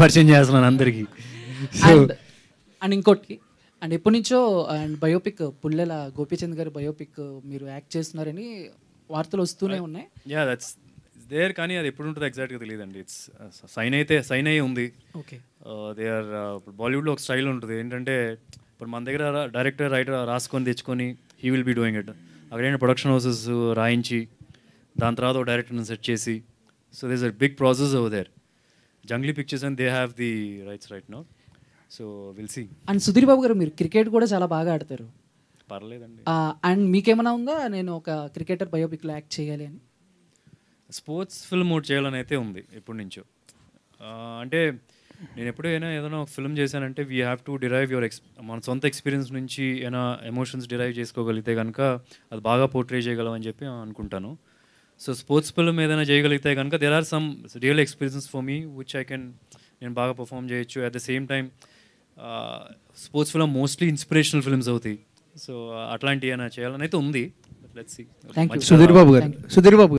పరిచయం చేస్తున్నాను అందరికీ సో అండ్ అండ్ ఇంకోటి అండ్ ఎప్పటి నుంచో అండ్ బయోపిక్ పుల్లెల గోపీచంద్ గారి బయోపిక్ మీరు యాక్ట్ చేస్తున్నారని వార్తలు వస్తూనే ఉన్నాయి యా దట్స్ దేర్ కానీ అది ఎప్పుడు ఉంటుందో ఎగ్జాక్ట్గా తెలియదండి ఇట్స్ సైన్ అయితే సైన్ అయ్యి ఉంది ఓకే దే ఆర్ ఇప్పుడు బాలీవుడ్లో ఒక స్టైల్ ఉంటుంది ఏంటంటే ఇప్పుడు మన దగ్గర డైరెక్టర్ రైటర్ రాసుకొని తెచ్చుకొని he will be doing it అక్కడైనా ప్రొడక్షన్ హౌసెస్ రాయించి దాని తర్వాత ఒక డైరెక్టర్ని సెట్ చేసి so this a big process over there Junglee pictures and they have the rights right no so will see and Sudheer Babu garu మీరు క్రికెట్ కూడా చాలా బాగా ఆడతారు పర్లేదండి అండ్ మీకేమైనా ఉందా నేను ఒక క్రికెటర్ బయోపిక్లో యాక్ట్ చేయాలి అని స్పోర్ట్స్ ఫిల్మ్ ఒకటి చేయాలని అయితే ఉంది ఎప్పటి నుంచో ఆ, అంటే నేను ఎప్పుడైనా ఏదైనా ఒక ఫిల్మ్ చేశానంటే we have to derive your ex మన సొంత ఎక్స్పీరియన్స్ నుంచి ఏమైనా ఎమోషన్స్ డిరైవ్ చేసుకోగలిగితే కనుక అది బాగా పోర్ట్రే చేయగలం అని చెప్పి అనుకుంటాను సో స్పోర్ట్స్ ఫిల్మ్ ఏదైనా చేయగలిగితే కనుక there are some real experience for me which I can నేను బాగా పర్ఫామ్ చేయొచ్చు at the same time sports film mostly inspirational films అవుతాయి సో అట్లాంటివి ఏమైనా చేయాలని అయితే ఉంది let's see thank you Sudheer Babu garu Sudheer Babu